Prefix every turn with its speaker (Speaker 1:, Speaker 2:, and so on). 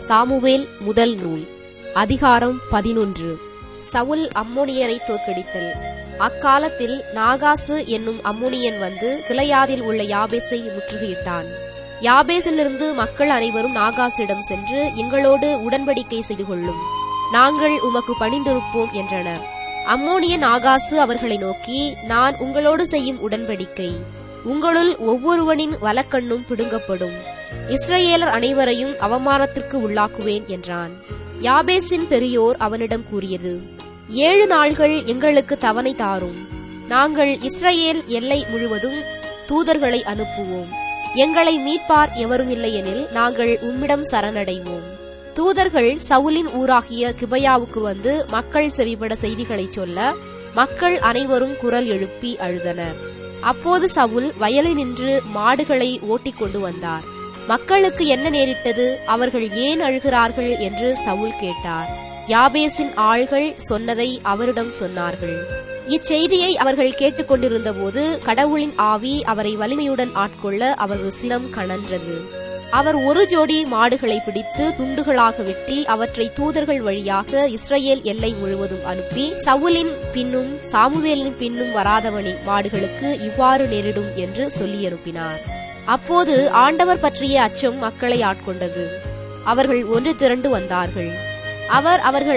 Speaker 1: Samuel முதல் நூல் அதிகாரம் பதினொன்று சவுல் அம்மோனியரை தோற்கடித்தல் அக்காலத்தில் நாகாசு என்னும் அம்மோனியன் வந்து கிளையாதில் உள்ள யாபேசை முற்றுகையிட்டான் யாபேசிலிருந்து மக்கள் அனைவரும் நாகாசிடம் சென்று எங்களோடு உடன்படிக்கை செய்து கொள்ளும் நாங்கள் உமக்கு பணிந்திருப்போம் என்றனர் அம்மோனிய நாகாசு அவர்களை நோக்கி நான் உங்களோடு செய்யும் உடன்படிக்கை உங்களுள் ஒவ்வொருவனின் வலக்கண்ணும் பிடுங்கப்படும் இஸ்ரவேலர் அனைவரையும் அவமானத்திற்கு உள்ளாக்குவேன் என்றான் யாபேசின் பெரியோர் அவனிடம் கூறியது ஏழு நாள்கள் எங்களுக்கு தவணை தாரும் நாங்கள் இஸ்ரவேல் எல்லை முழுவதும் தூதர்களை அனுப்புவோம் எங்களை மீட்பார் எவரும் இல்லையெனில் நாங்கள் உம்மிடம் சரணடைவோம் தூதர்கள் சவுலின் ஊராகிய கிபயாவுக்கு வந்து மக்கள் செவிப்பட செய்திகளைச் சொல்ல மக்கள் அனைவரும் குரல் எழுப்பி அழுதனர் அப்போது சவுல் வயலினின்று மாடுகளை ஓட்டிக் கொண்டு வந்தார் மக்களுக்கு என்ன நேரிட்டது அவர்கள் ஏன் அழுகிறார்கள் என்று சவுல் கேட்டார் யாபேசின் ஆள்கள் சொன்னதை அவரிடம் சொன்னார்கள் இச்செய்தியை அவர்கள் கேட்டுக்கொண்டிருந்தபோது கடவுளின் ஆவி அவரை வலிமையுடன் ஆட்கொள்ள அவர்கள் சிரம் கணன்றது அவர் ஒரு ஜோடி மாடுகளை பிடித்து துண்டுகளாக வெட்டி அவற்றை தூதர்கள் வழியாக இஸ்ரேல் எல்லை முழுவதும் அனுப்பி சவுலின் பின்னும் சாமுவேலின் பின்னும் வராதவனின் மாடுகளுக்கு இவ்வாறு நேரிடும் என்று சொல்லி அனுப்பினார் அப்போது ஆண்டவர் பற்றிய அச்சம் மக்களை ஆட்கொண்டது அவர்கள் ஒன்று திரண்டு வந்தார்கள் அவர் அவர்கள்